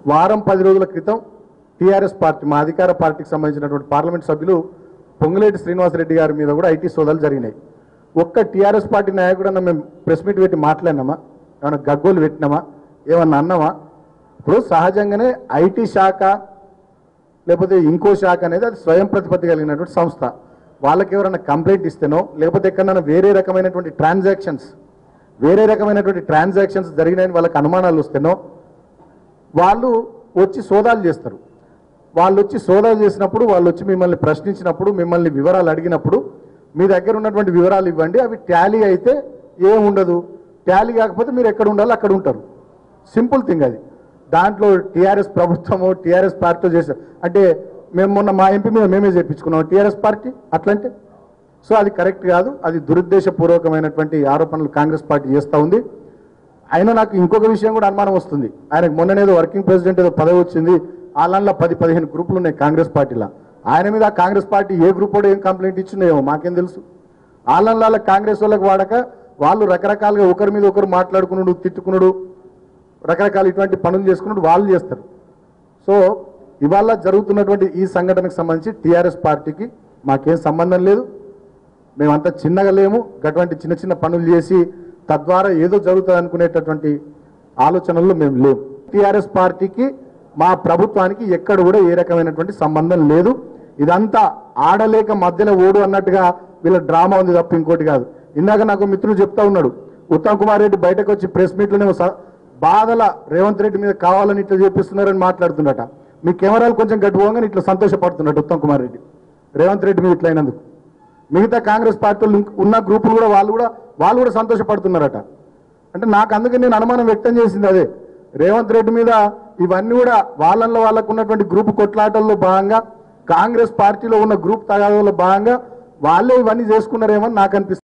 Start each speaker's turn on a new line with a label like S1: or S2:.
S1: వారం పది రోజుల క్రితం టీఆర్ఎస్ పార్టీ మా అధికార పార్టీకి సంబంధించినటువంటి పార్లమెంట్ సభ్యులు పొంగులేటి శ్రీనివాసరెడ్డి గారి మీద కూడా ఐటీ సోదాలు జరిగినాయి ఒక్క టీఆర్ఎస్ పార్టీ నాయకుడన్నా మేము ప్రెస్ మీట్ పెట్టి మాట్లాడినామా ఏమైనా గగ్గోలు పెట్టినామా ఏమన్నా అన్నామా ఇప్పుడు సహజంగానే ఐటీ శాఖ లేకపోతే ఇంకో శాఖ అనేది అది స్వయం ప్రతిపత్తి కలిగినటువంటి సంస్థ వాళ్ళకి ఎవరైనా కంప్లైంట్ ఇస్తేనో లేకపోతే ఎక్కడైనా వేరే రకమైనటువంటి ట్రాన్సాక్షన్స్ వేరే రకమైనటువంటి ట్రాన్సాక్షన్స్ జరిగినాయని వాళ్ళకి అనుమానాలు వస్తేనో వాళ్ళు వచ్చి సోదాలు చేస్తారు వాళ్ళు వచ్చి సోదాలు చేసినప్పుడు వాళ్ళు వచ్చి మిమ్మల్ని ప్రశ్నించినప్పుడు మిమ్మల్ని వివరాలు అడిగినప్పుడు మీ దగ్గర ఉన్నటువంటి వివరాలు ఇవ్వండి అవి ట్యాలీ అయితే ఏం ఉండదు ట్యాలీ కాకపోతే మీరు ఎక్కడ ఉండాలో అక్కడ ఉంటారు సింపుల్ థింగ్ అది దాంట్లో టీఆర్ఎస్ ప్రభుత్వము టీఆర్ఎస్ పార్టీతో చేశారు అంటే మేము మొన్న మా ఎంపీ మీద మేమే చేయించుకున్నాం టీఆర్ఎస్ పార్టీ అట్లంటే సో అది కరెక్ట్ కాదు అది దురుద్దేశపూర్వకమైనటువంటి ఆరోపణలు కాంగ్రెస్ పార్టీ చేస్తూ ఉంది అయినా నాకు ఇంకొక విషయం కూడా అనుమానం వస్తుంది ఆయనకు మొన్ననేదో వర్కింగ్ ప్రెసిడెంట్ ఏదో పదవి వచ్చింది వాళ్ళల్లో పది పదిహేను గ్రూపులు ఉన్నాయి కాంగ్రెస్ పార్టీలో ఆయన మీద ఆ కాంగ్రెస్ పార్టీ ఏ గ్రూప్ కూడా ఏం కంప్లైంట్ ఇచ్చిందేమో మాకేం తెలుసు వాళ్ళ కాంగ్రెస్ వాళ్ళకి వాడక వాళ్ళు రకరకాలుగా ఒకరి మీద ఒకరు మాట్లాడుకున్నాడు తిట్టుకున్నాడు రకరకాల ఇటువంటి పనులు చేసుకున్నాడు వాళ్ళు చేస్తారు సో ఇవాళ జరుగుతున్నటువంటి ఈ సంఘటనకు సంబంధించి టీఆర్ఎస్ పార్టీకి మాకేం సంబంధం లేదు మేమంతా చిన్నగా లేము అటువంటి చిన్న చిన్న పనులు చేసి తద్వారా ఏదో జరుగుతుంది అనుకునేటటువంటి ఆలోచనల్లో మేము లేము టీఆర్ఎస్ పార్టీకి మా ప్రభుత్వానికి ఎక్కడ కూడా ఏ రకమైనటువంటి సంబంధం లేదు ఇదంతా ఆడలేక మధ్యలో ఓడు అన్నట్టుగా వీళ్ళ డ్రామా ఉంది తప్ప ఇంకోటి కాదు ఇందాక నాకు మిత్రుడు చెప్తా ఉన్నాడు ఉత్తమ్ కుమార్ రెడ్డి బయటకు వచ్చి ప్రెస్ మీట్లోనే బాధల రేవంత్ రెడ్డి మీద కావాలని ఇట్లా చేపిస్తున్నారని మాట్లాడుతున్నట మీ కెమెరాలు కొంచెం గట్టిపోగానే ఇట్లా సంతోషపడుతున్నట్టు ఉత్తమ్ కుమార్ రెడ్డి రేవంత్ రెడ్డి మీద ఇట్లా అయినందుకు మిగతా కాంగ్రెస్ పార్టీలు ఇంక- ఉన్న గ్రూపులు కూడా వాళ్ళు కూడా వాళ్ళు కూడా సంతోషపడుతున్నారట అంటే నాకు అందుకే నేను అనుమానం వ్యక్తం చేసింది అదే రేవంత్ రెడ్డి మీద ఇవన్నీ కూడా వాళ్ళల్లో వాళ్ళకు ఉన్నటువంటి గ్రూప్ కొట్లాటల్లో భాగంగా కాంగ్రెస్ పార్టీలో ఉన్న గ్రూప్ తగాదాల్లో భాగంగా వాళ్ళే ఇవన్నీ చేసుకున్నారేమో అని నాకు అనిపిస్తుంది